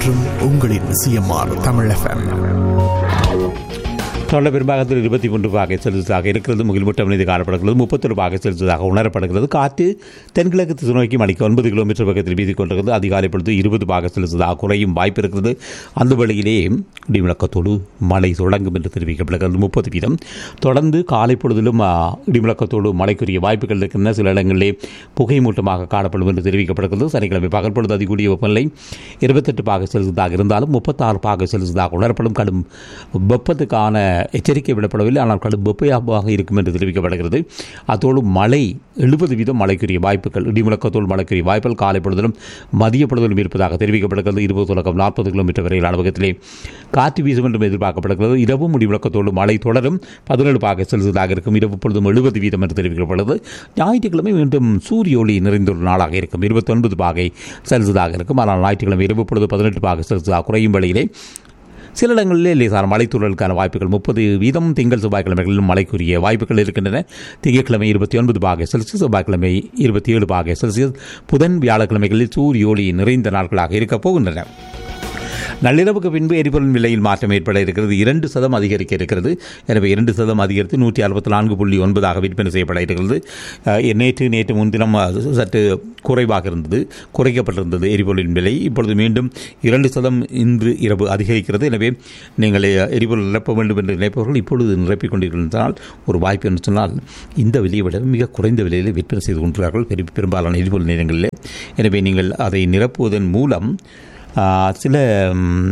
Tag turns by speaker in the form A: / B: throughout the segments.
A: என்றும் உங்களின் CMR Tamil FM
B: தொடர் பெரும்பாகத்தில் இருபத்தி மூன்று பாகை செலுத்ததாக இருக்கிறது முகில்மூட்டம் மீது காணப்படுகிறது முப்பத்தொரு பாகை செலுத்ததாக உணரப்படுகிறது காற்று தென்கிழக்கு திசை நோக்கி மணிக்கு ஒன்பது கிலோமீட்டர் பக்கத்தில் வீசிக் கொண்டிருக்கிறது அதிகாலை பொழுது இருபது பாகை செலுத்ததாக குறையும் வாய்ப்பு இருக்கிறது அந்த வழியிலே இடிமுழக்கத்தோடு மழை தொடங்கும் என்று தெரிவிக்கப்படுகிறது முப்பது வீதம் தொடர்ந்து காலை பொழுதிலும் ஆ, இடிமுழக்கத்தோடு மழைக்குரிய வாய்ப்புகள் இருக்கின்றன சில இடங்களிலே புகைமூட்டமாக காணப்படும் என்று தெரிவிக்கப்படுகிறது சனிக்கிழமை பகல் பொழுது அதிகூடிய வெப்பநிலை இருபத்தெட்டு பாக செலுத்ததாக இருந்தாலும் முப்பத்தாறு பாக செலுத்ததாக உணரப்படும் கடும் வெப்பத்துக்கான எச்சரிக்கை விடப்படவில்லை ஆனால் கடும் வெப்பமாக இருக்கும் என்று தெரிவிக்கப்படுகிறது அத்தோடு மழை எழுபது வீதம் மழைக்குரிய வாய்ப்புகள் இடிமுழக்கத்தோடு மழைக்குரிய வாய்ப்புகள் காலை பொழுதிலும் மதிய பொழுதிலும் இருப்பதாக தெரிவிக்கப்படுகிறது இருபது தொடக்கம் நாற்பது கிலோமீட்டர் வரையிலான வேகத்திலே காற்று வீசும் என்றும் எதிர்பார்க்கப்படுகிறது இரவும் இடிமுழக்கத்தோடு மழை தொடரும் பதினேழு பாக செலுத்ததாக இருக்கும் இரவு பொழுதும் எழுபது வீதம் என்று தெரிவிக்கப்படுகிறது ஞாயிற்றுக்கிழமை மீண்டும் சூரிய ஒளி நிறைந்த ஒரு நாளாக இருக்கும் இருபத்தொன்பது பாகை செலுத்ததாக இருக்கும் ஆனால் ஞாயிற்றுக்கிழமை இரவு பொழுது பதினெட்டு பாக செலுத்ததாக குறையும் வேளையிலே சில இடங்களிலே லேசான மழைத்தூழலுக்கான வாய்ப்புகள் முப்பது வீதம் திங்கள் செவ்வாய்க்கிழமைகளிலும் மழைக்குரிய வாய்ப்புகள் இருக்கின்றன திங்கட்கிழமை இருபத்தி ஒன்பது பாக செல்சியஸ் செவ்வாய்க்கிழமை இருபத்தி ஏழு பாக செல்சியஸ் புதன் வியாழக்கிழமைகளில் சூரிய ஒளி நிறைந்த நாட்களாக இருக்கப் போகின்றன நள்ளிரவுக்கு பின்பு எரிபொருள் விலையில் மாற்றம் ஏற்பட இருக்கிறது இரண்டு சதம் அதிகரிக்க இருக்கிறது எனவே இரண்டு சதம் அதிகரித்து நூற்றி அறுபத்தி நான்கு புள்ளி ஒன்பதாக விற்பனை செய்யப்பட இருக்கிறது அஹ், நேற்று நேற்று முன்தினம் அஹ், சற்று குறைவாக இருந்தது குறைக்கப்பட்டிருந்தது எரிபொருளின் விலை இப்பொழுது மீண்டும் இரண்டு சதம் இன்று இரவு அதிகரிக்கிறது எனவே நீங்கள் அஹ், எரிபொருள் நிரப்ப வேண்டும் என்று நினைப்பவர்கள் இப்பொழுது நிரப்பிக் கொண்டிருந்தால் ஒரு வாய்ப்பு என்று சொன்னால் இந்த விலையை விட மிக குறைந்த விலையில் விற்பனை செய்து கொண்டிருக்கிறார்கள் பெரும் பெரும்பாலான எரிபொருள் நிலையங்களில் எனவே நீங்கள் அதை நிரப்புவதன் மூலம் ஆ, சில ம்,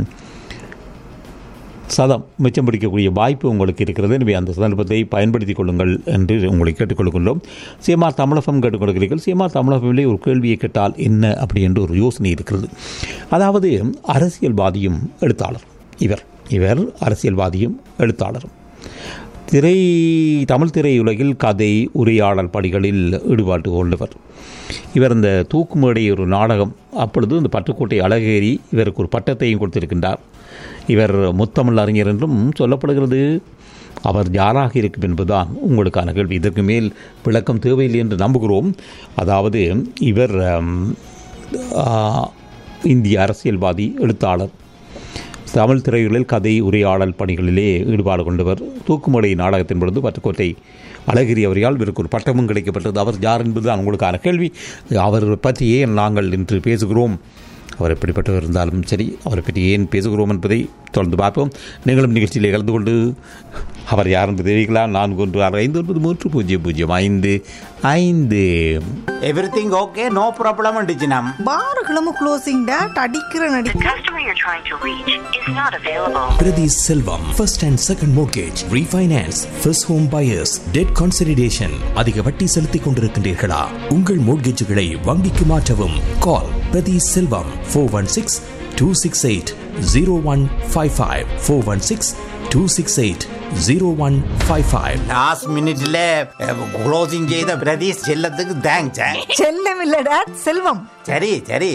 B: சதம் மிச்சம் பிடிக்கக்கூடிய வாய்ப்பு உங்களுக்கு இருக்கிறது எனவே அந்த சந்தர்ப்பத்தை பயன்படுத்திக் கொள்ளுங்கள் என்று உங்களை கேட்டுக்கொள்கின்றோம் சிஎம்ஆர் தமிழகம் கேட்டுக்கொள்கிறீர்கள் சிஎம்ஆர் தமிழகமிலே ஒரு கேள்வியை கேட்டால் என்ன அப்படி என்று ஒரு யோசனை இருக்கிறது அதாவது அரசியல்வாதியும் எழுத்தாளர் இவர் இவர் அரசியல்வாதியும் எழுத்தாளரும் திரை தமிழ் திரையுலகில் கதை உரையாடல் பணிகளில் ஈடுபாட்டு கொண்டவர் இவர் இந்த தூக்குமேடை ஒரு நாடகம் அப்பொழுது இந்த பட்டுக்கோட்டை அழகேரி இவருக்கு ஒரு பட்டத்தையும் கொடுத்திருக்கின்றார் இவர் முத்தமிழ் அறிஞர் என்றும் சொல்லப்படுகிறது அவர் யாராக இருக்கும் என்பதுதான் உங்களுக்கான கேள்வி இதற்கு மேல் விளக்கம் தேவையில்லை என்று நம்புகிறோம் அதாவது இவர் ஆம், ஆ, இந்திய அரசியல்வாதி எழுத்தாளர் தமிழ் திரையுலகில் கதை உரையாடல் பணிகளிலே ஈடுபாடு கொண்டவர் தூக்குமலை நாடகத்தின் பொழுது பட்டுக்கோட்டை அழகிரி அவரையால் இவருக்கு ஒரு பட்டமும் கிடைக்கப்பட்டது அவர் யார் என்பதுதான் உங்களுக்கான கேள்வி அவர் பற்றி ஏன் நாங்கள் இன்று பேசுகிறோம் அவர் எப்படிப்பட்டவர் இருந்தாலும் சரி அவரை பற்றி ஏன் பேசுகிறோம் என்பதை தொடர்ந்து பார்ப்போம் நீங்களும் நிகழ்ச்சியிலே கலந்து கொண்டு அவர் யார் என்று தெரிவிக்கலாம் நான்கு ஒன்று ஆறு ஐந்து ஒன்பது மூன்று பூஜ்ஜியம் பூஜ்ஜியம் ஐந்து ஐந்து
C: எவ்ரிதிங் ஓகே நோ ப்ராப்ளம் அண்டிச்சினம்
D: பாருகளும் க்ளோசிங் டேட் அடிக்கிற நடி
E: The customer you're trying to reach is not available.
F: Priti Selvam, first and second mortgage, refinance, first home buyers, debt consolidation. அதிக வட்டி செலுத்திக் கொண்டிருக்கின்றீர்களா உங்கள் மோட்கேஜுகளை வங்கிக்கு மாற்றவும் call Prathi Selvam four one six two six eight zero one five five four one six two six eight zero one five five
C: last மினிட்ல closing செய்த பிரதீஷ் செல்லத்துக்கு thanks
D: செல்லம் இல்ல டேட் செல்வம்
C: சரி சரி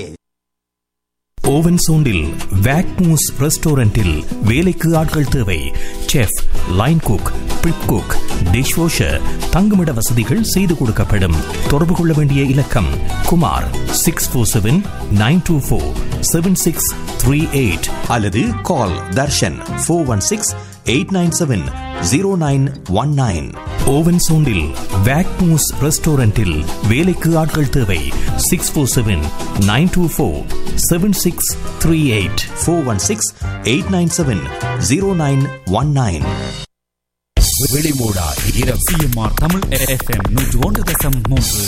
F: ஓவன் சோண்டில் வேக்மூஸ் ரெஸ்டாரண்டில் வேலைக்கு ஆட்கள் தேவை chef line cook prep cook dish washer தங்குமிட வசதிகள் செய்து கொடுக்கப்படும் தொடர்பு கொள்ள வேண்டிய இலக்கம் Kumar six four seven nine two four seven six three eight அல்லது call Dharshan four one six eight nine seven zero nine one nine ஓவன் சோண்டில் வேக்மூஸ் ரெஸ்டாரண்டில் வேலைக்கு ஆட்கள் தேவை six four seven nine two four seven six three eight four one six eight nine seven zero nine one nine
G: வெளிமூடா இரவு CMR Tamil FM நூற்று ஒன்று தசம் மூன்று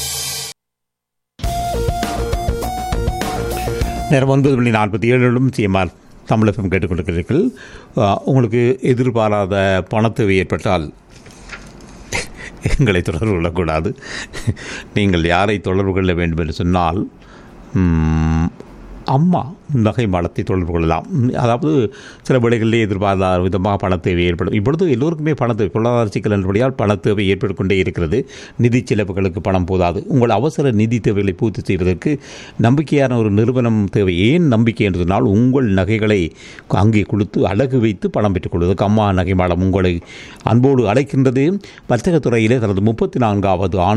B: நேரம் ஒன்பது மணி நாற்பத்தி ஏழுலும் சிஎம்ஆர் தமிழகம் கேட்டுக்கொண்டிருக்கிறீர்கள் அஹ், உங்களுக்கு எதிர்பாராத பணத்தேவை ஏற்பட்டால் எங்களை தொடர்பு கொள்ளக்கூடாது நீங்கள் யாரை தொடர்பு கொள்ள வேண்டும் என்று சொன்னால் ம், அம்மா நகை மாடத்தை தொடர்பு கொள்ளலாம் ம், அதாவது சில வேளைகளிலே எதிர்பாராத விதமாக பணத்தேவை ஏற்படும் இப்பொழுது எல்லோருக்குமே பணத்தேவை பொருளாதார சிக்கல் என்றபடியால் பணத்தேவை ஏற்பட்டுக் கொண்டே இருக்கிறது நிதி செலவுகளுக்கு பணம் போதாது உங்கள் அவசர நிதி தேவைகளை பூர்த்தி செய்வதற்கு நம்பிக்கையான ஒரு நிறுவனம் தேவை ஏன் நம்பிக்கை என்று சொன்னால் உங்கள் நகைகளை அங்கே கொடுத்து அழகு வைத்து பணம் பெற்றுக் கொள்வதற்கு அம்மா நகை மாடம் உங்களை அன்போடு அழைக்கின்றது வர்த்தகத் துறையிலே தனது முப்பத்தி நான்காவது ஆண்டு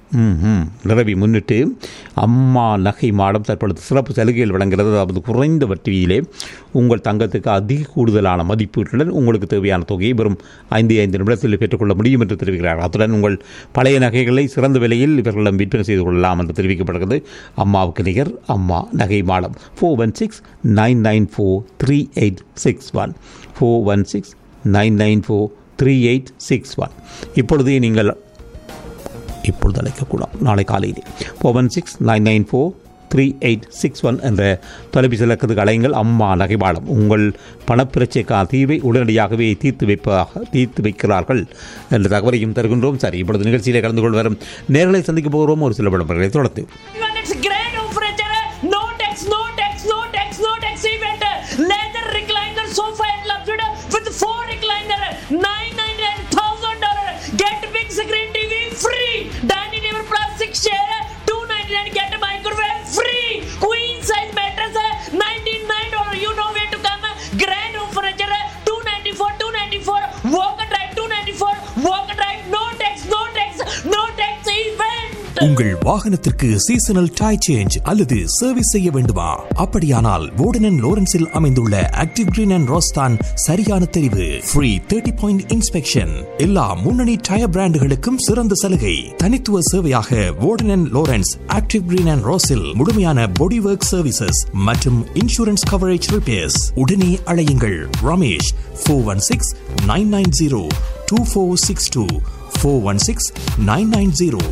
B: ம் ம் நிரவி முன்னிட்டு அம்மா நகை மாடம் தற்பொழுது சிறப்பு சலுகைகள் வழங்குகிறது அதாவது குறைந்த வட்டியிலே உங்கள் தங்கத்துக்கு அதிக கூடுதலான மதிப்பீட்டுடன் உங்களுக்கு தேவையான தொகையை வெறும் ஐந்து ஐந்து நிமிடத்தில் பெற்றுக்கொள்ள முடியும் என்று தெரிவிக்கிறார்கள் அத்துடன் உங்கள் பழைய நகைகளை சிறந்த விலையில் இவர்களிடம் விற்பனை செய்து கொள்ளலாம் என்று தெரிவிக்கப்படுகிறது அம்மாவுக்கு நிகர் அம்மா நகை மாடம் four one six nine nine four three eight six one four one six nine nine four three eight six one இப்பொழுதே நீங்கள் இப்பொழுது அழைக்கக்கூடாது நாளை காலையிலே four one six nine nine four three eight six one என்ற தொலைபேசி இலக்கத்துக்கு அலையுங்கள் அம்மா நகைபாடம் உங்கள் பணப்பிரச்சைக்கான தீர்வை உடனடியாகவே தீர்த்து வைப்பதாக தீர்த்து வைக்கிறார்கள் என்ற தகவலையும் தருகின்றோம் சரி இப்பொழுது நிகழ்ச்சியிலே கலந்து கொள் வரும் நேர்களை சந்திக்க போகிறோம் ஒரு சில விளம்பரங்களை தொடர்ந்து
H: It's great offer, no tax, no tax, no tax, no tax event. Leather recliner sofa and luxury with four recliner, nine ninety nine thousand dollar. Get big screen TV free. Dining table plastic chair, two ninety nine. Get microwave free. Queen size mattress, ninety nine dollar. You know where to come. Grand offer, two ninety four, two ninety four. Walk and drive, two ninety four. Walk and drive, no tax, no tax, no tax event.
F: உங்கள் வாகனத்திற்கு seasonal tyre change அல்லது service செய்ய வேண்டுமா அப்படியானால் வோர்டன் லோரன்ஸில் அமைந்துள்ள active green and ரோஸ்தான் சரியான தெரிவு free thirty point inspection எல்லா முன்னணி டயர் பிராண்டுகளுக்கும் சிறந்த சலுகை தனித்துவ சேவையாக Warden Lawrence active green and ரோஸில் முழுமையான பாடி ஒர்க் சர்வீசஸ் மற்றும் இன்சூரன்ஸ் கவரேஜ் ரிப்பேர்ஸ் உடனே அழையுங்கள் Ramesh four one six nine nine zero two four six two four one six nine nine zero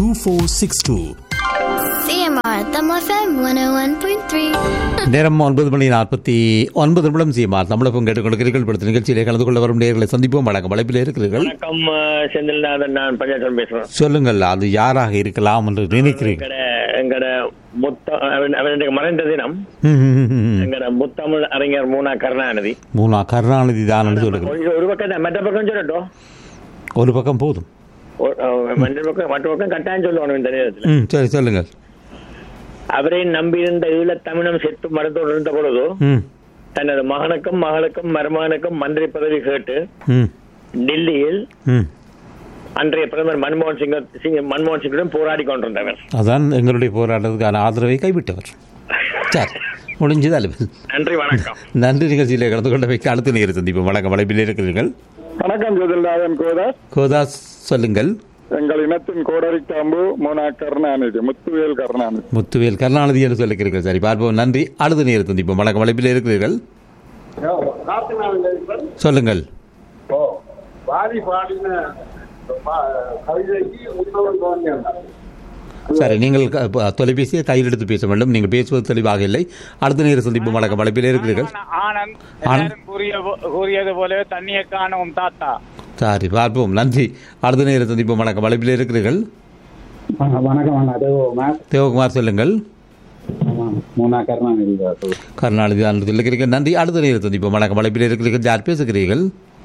F: 2462.
I: CMR, Thumb FM 101.3.
B: நேரம் ஒன்பது மணி நாற்பத்தி ஒன்பது நிமிடம் சிஎம்ஆர் தமிழகம் கேட்டுக்கொண்டிருக்கிறீர்கள் படுத்த நிகழ்ச்சியிலே கலந்து கொள்ள வரும் நேர்களை சந்திப்போம் வணக்கம் வளைப்பில் இருக்கிறீர்கள்
J: வணக்கம் அஹ், செந்தில்நாதன் நான் பஞ்சாயத்து பேசுறேன்
B: சொல்லுங்கள் அது யாராக இருக்கலாம் என்று நினைக்கிறீர்கள்
J: எங்கட எங்கட முத்த அவன் அவன் எனக்கு மறைந்த தினம்
B: ம், ம், ம், ம்.
J: எங்கட முத்தமிழ் அறிஞர் மூனா கருணாநிதி
B: மூணா கருணாநிதி தான் என்று சொல்லுங்கள்
J: கொஞ்சம் ஒரு பக்கம் தான், மற்ற பக்கம் சொல்லட்டும்
B: ஒரு பக்கம் போதும்
J: ஒரு- அஹ், மற்ற பக்கம் மற்ற பக்கம் கட்டாயம் சொல்லணும் இந்த நேரத்தில்
B: ம் சரி சொல்லுங்கள்
J: அவரை நம்பியிருந்த ஈழத்தமிழம் செத்து மரத்தோடு இருந்த பொழுது
B: ம்
J: தனது மகனுக்கும் மகளுக்கும் மருமகனுக்கும் மந்திரி பதவி கேட்டு
B: ம்
J: டெல்லியில்
B: ம்
J: அன்றைய பிரதமர் மன்மோகன் சிங் சிங் மன்மோகன் சிங்குடன் போராடி கொண்டிருந்தவர்
B: அதான் எங்களுடைய போராட்டத்துக்கான ஆதரவை கைவிட்டவர் சரி முடிஞ்சது அல்ல
J: நன்றி வணக்கம்
B: நன்றி நிகழ்ச்சியில் கலந்து கொண்ட வைக்க அடுத்த நேரம் சந்திப்போம் வணக்கம் வளைப்பில் இருக்கிறீர்கள்
K: வணக்கம் ஜெதில்நாதன் கோதாஸ்
B: கோதாஸ் சொல்லுங்கள்
K: எங்கள் இனத்தின் கோடரி காம்பு மோனா கருணாநிதி முத்துவேல் கருணாநிதி
B: முத்துவேல் கருணாநிதி என்று சொல்லிக்கிறீர்கள் சரி பார்ப்போம் நன்றி அடுத்த நேரம் சந்திப்போம் வணக்கம் வளைப்பில் இருக்கிறீர்கள் சொல்லுங்கள்
K: பாடி பாடின கவிதைக்கு உத்தவன் தோன்றியன்
B: சரி நீங்கள் க- ப- தொலைபேசியை கையில் எடுத்து பேச வேண்டும் நீங்கள் பேசுவது தெளிவாக இல்லை அடுத்த நேரம் சந்திப்போம் வணக்கம் வளைப்பில் இருக்கிறீர்கள்
L: ஆனந்த்
B: ஆனந்த்.
L: எல்லாரும் கூறிய போ- கூறியது போல தண்ணியை காணும் தாத்தா
B: சரி பார்ப்போம் நன்றி அடுத்த நேரம் சந்திப்போம் வணக்கம் வளைப்பில் இருக்கிறீர்கள்
K: வணக்கம் அண்ணா தேவோமா
B: தேவகுமார் சொல்லுங்கள்
K: மோனா கருணாநிதி
B: கருணாநிதி தான் சொல்லுகிறீர்கள் நன்றி அடுத்த நேரம் சந்திப்போம் வணக்கம் வளைப்பில் இருக்கிறீர்கள் யார் பேசுகிறீர்கள்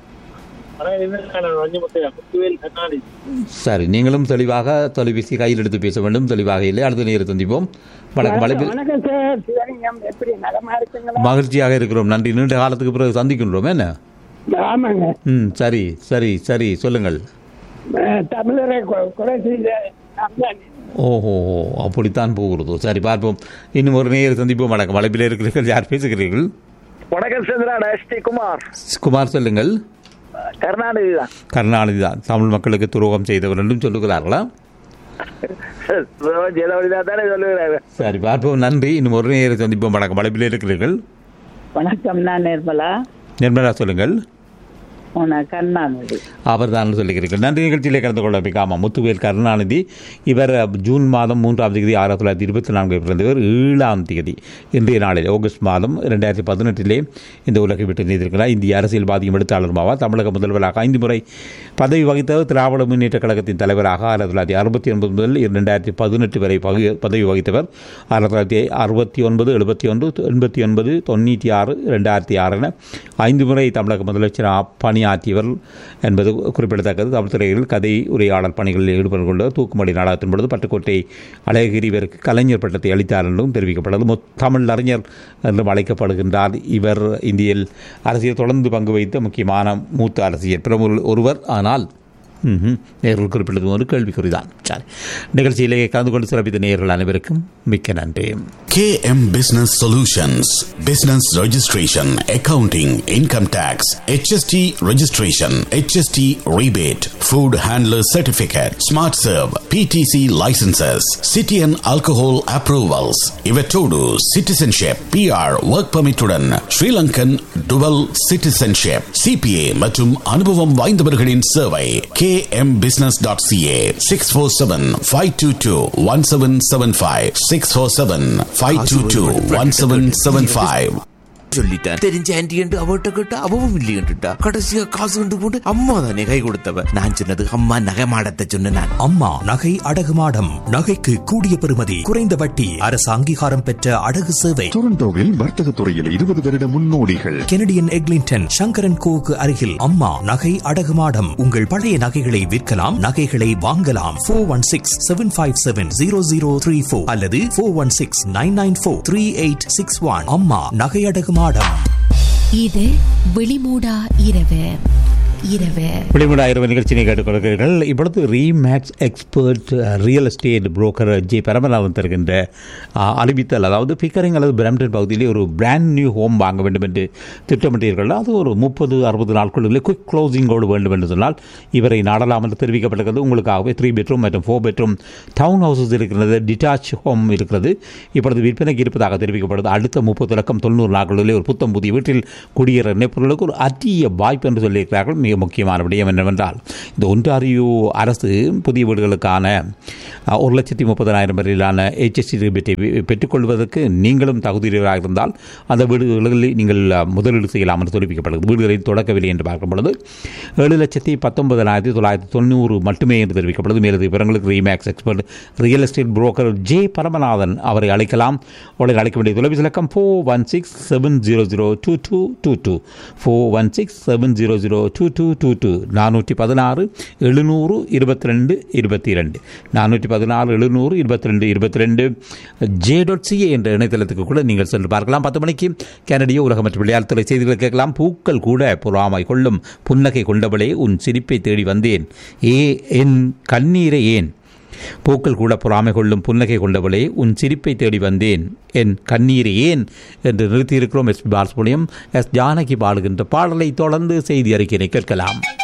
J: முத்துவேல் கருணாநிதி
B: சரி நீங்களும் தெளிவாக தொலைபேசி கையில் எடுத்து பேச வேண்டும் தெளிவாக இல்லை அடுத்த நேரம் சந்திப்போம் வணக்கம் வளைப்பில்
M: வணக்கம் சார் சிவலிங்கம் எப்படி நலமா இருக்குங்களா
B: மகிழ்ச்சியாக இருக்கிறோம் நன்றி நீண்ட காலத்துக்கு பிறகு சந்திக்கின்றோம் என்ன
M: ஆமாங்க
B: ம் சரி சரி சரி சொல்லுங்கள்
M: அஹ், தமிழரை கொ- கொலை செய்த அம்தான்
B: ஓஹோ ஓ, அப்படித்தான் போகிறதோ சரி பார்ப்போம் இன்னும் ஒரு நேரம் சந்திப்போம் வணக்கம் வளைப்பில் இருக்கிறீர்கள் யார் பேசுகிறீர்கள்
J: வணக்கம் சந்திரா எஸ் டி குமார்
B: குமார் சொல்லுங்கள்
J: கருணாநிதி தான்
B: கருணாநிதி தான் தமிழ் மக்களுக்கு துரோகம் செய்தவர் என்றும் சொல்லுகிறார்களா
J: ஜெயலலிதா தானே சொல்லுகிறாரு
B: சரி பார்ப்போம் நன்றி இன்னும் ஒரு நேரம் சந்திப்போம் வணக்கம் வளைப்பில் இருக்கிறீர்கள்
M: வணக்கம் நான் நிர்மலா
B: நிர்மலா சொல்லுங்கள்
M: உன கருணாநிதி
B: அவர் தான் சொல்லுகிறீர்கள் நன்றி நிகழ்ச்சியிலே கலந்து கொள்ள வைக்காம முத்துவேல் கருணாநிதி இவர் ஜூன் மாதம் மூன்றாம் தேதி ஆயிரத்தி தொள்ளாயிரத்தி இருபத்தி நான்கு பிறந்தவர் ஏழாம் தேதி இன்றைய நாளில் ஆகஸ்ட் மாதம் ரெண்டாயிரத்தி பதினெட்டிலே இந்த உலகை விட்டு நீந்திருக்கிறார் இந்திய அரசியல்வாதியும் எழுத்தாளரும் ஆவார் தமிழக முதல்வராக ஐந்து முறை பதவி வகித்தவர் திராவிட முன்னேற்ற கழகத்தின் தலைவராக ஆயிரத்தி தொள்ளாயிரத்தி அறுபத்தி ஒன்பது முதல் இரண்டாயிரத்தி பதினெட்டு வரை பகு- பதவி வகித்தவர் ஆயிரத்தி தொள்ளாயிரத்தி அறுபத்தி ஒன்பது எழுபத்தி ஒன்று எண்பத்தி ஒன்பது தொண்ணூற்றி ஆறு ரெண்டாயிரத்தி ஆறு என ஐந்து முறை தமிழக முதலமைச்சராக பணியாற்றியவர் என்பது குறிப்பிடத்தக்கது தமிழ் துறையில் கதை உரையாடல் பணிகளில் ஈடுபட்டு கொண்ட தூக்குமடி நாடகத்தின் பொழுது பட்டுக்கோட்டை அழகிரி இவருக்கு கலைஞர் பட்டத்தை அளித்தார் என்றும் தெரிவிக்கப்பட்டது முத்- தமிழ் அறிஞர் என்றும் அழைக்கப்படுகின்றார் இவர் இந்தியில் அரசியல் தொடர்ந்து பங்கு வைத்த முக்கியமான மூத்த அரசியல் பிரமுகர் ஒருவர் ஆனால் ம்ஹும். நேர்கள் குறிப்பிட்டது ஒரு கேள்விக்குறிதான் சரி நிகழ்ச்சியிலே கலந்து கொண்டு சிறப்பித்த நேயர்கள் அனைவருக்கும் மிக்க நன்றி
A: KM Business Solutions Business Registration, Accounting, Income Tax, HST Registration, HST Rebate, Food Handler Certificate, Smart Serve, PTC Licenses, City and Alcohol Approvals, Ivetodu, Citizenship, PR, Work Permit உடன் Sri Lankan Dual Citizenship, CPA மற்றும் அனுபவம் வாய்ந்தவர்களின் சேவை kmbusiness.ca 647-522-1775 647-522-1775
N: சொல்லிட்டேன் தெரிஞ்ச anti என்று அவட்ட கேட்டா அவவும் இல்லையன்றுட்டா கடைசியா காசு கொண்டு போட்டு அம்மா தானே கை கொடுத்தவ நான் சொன்னது அம்மா நகை மாடத்தை சொன்ன நான்
F: அம்மா நகை அடகு மாடம் நகைக்கு கூடிய பெறுமதி குறைந்த வட்டி அரசு அங்கீகாரம் பெற்ற அடகு சேவை
O: டொரண்டோவில் வர்த்தக துறையில் இருபது வருட முன்னோடிகள்
F: கெனடியன் எக்லிங்டன் சங்கரன் கோவுக்கு அருகில் அம்மா நகை அடகு மாடம் உங்கள் பழைய நகைகளை விற்கலாம் நகைகளை வாங்கலாம் four one six seven five seven zero zero three four அல்லது four one six nine nine four three eight six one அம்மா நகை அடகு மாடம்
P: இது வெளிமூடா இரவு இரவு
B: விளிமுடா இரவு நிகழ்ச்சியை கேட்டுக்கொள்கிறீர்கள் இப்பொழுது Remax expert real estate broker J Paramanathan தருகின்ற ஆ, அறிவித்தல் அதாவது பிக்கரிங் அல்லது பிரம்டன் பகுதியிலே ஒரு பிராண்ட் நியூ ஹோம் வாங்க வேண்டும் என்று திட்டமிட்டீர்கள் அது ஒரு முப்பது அறுபது நாட்களுக்குள்ளே குயிக் க்ளோசிங்கோடு வேண்டும் என்று சொன்னால் இவரை நாடலாம் என்று தெரிவிக்கப்பட்டிருக்கிறது உங்களுக்காகவே த்ரீ பெட்ரூம் மற்றும் ஃபோர் பெட்ரூம் டவுன் ஹவுசஸ் இருக்கிறது டிட்டாச் ஹோம் இருக்கிறது இப்பொழுது விற்பனைக்கு இருப்பதாக தெரிவிக்கப்படுது அடுத்த முப்பது லட்சம் தொண்ணூறு நாட்களிலே ஒரு புத்தம் புதிய வீட்டில் குடியேற நினைப்பவர்களுக்கு ஒரு அரிய வாய்ப்பு என்று சொல்லியிருக்கிறார்கள் மிக முக்கியமான விடயம் என்னவென்றால் இந்த ஒன்டாரியோ அரசு புதிய வீடுகளுக்கான அஹ், ஒரு லட்சத்தி முப்பதனாயிரம் வரையிலான ஹெச்எஸ்டி ரிபேட்டை பெற்றுக்கொள்வதற்கு நீங்களும் தகுதியுடையவராக இருந்தால் அந்த வீடுகளில் நீங்கள் அஹ், முதலீடு செய்யலாம் என்று தெரிவிக்கப்படுகிறது வீடுகளின் தொடக்கவில்லை என்று பார்க்கும் பொழுது ஏழு லட்சத்தி பத்தொன்பதனாயிரத்தி தொள்ளாயிரத்தி தொண்ணூறு மட்டுமே என்று தெரிவிக்கப்படுது மேலது விவரங்களுக்கு Remax expert real estate broker J Paramanathan அவரை அழைக்கலாம் அவரை அழைக்க வேண்டிய தொலைபேசி இலக்கம் four one six seven zero zero two two two two four one six seven zero zero two two two two நானூற்றி பதினாறு எழுநூறு இருபத்தி ரெண்டு இருபத்தி ரெண்டு நானூற்றி பதினாறு எழுநூறு இருபத்தி ரெண்டு இருபத்தி ரெண்டு ஜே டாட் சிஏ என்ற இணையதளத்துக்கு கூட நீங்கள் சென்று பார்க்கலாம் பத்து மணிக்கு கனடிய உலக மற்றும் விளையாட்டுத்துறை செய்திகளை கேட்கலாம் பூக்கள் கூட பொறாமை கொள்ளும் புன்னகை கொண்டவளே உன் சிரிப்பை தேடி வந்தேன் ஏ என் கண்ணீரை ஏன் பூக்கள் கூட பொறாமை கொள்ளும் புன்னகை கொண்டவளே உன் சிரிப்பை தேடி வந்தேன் என் கண்ணீரை ஏன் என்று நிறுத்தியிருக்கிறோம் S P Balasubramaniam S Janaki பாடுகின்ற பாடலை தொடர்ந்து செய்தி அறிக்கையை கேட்கலாம்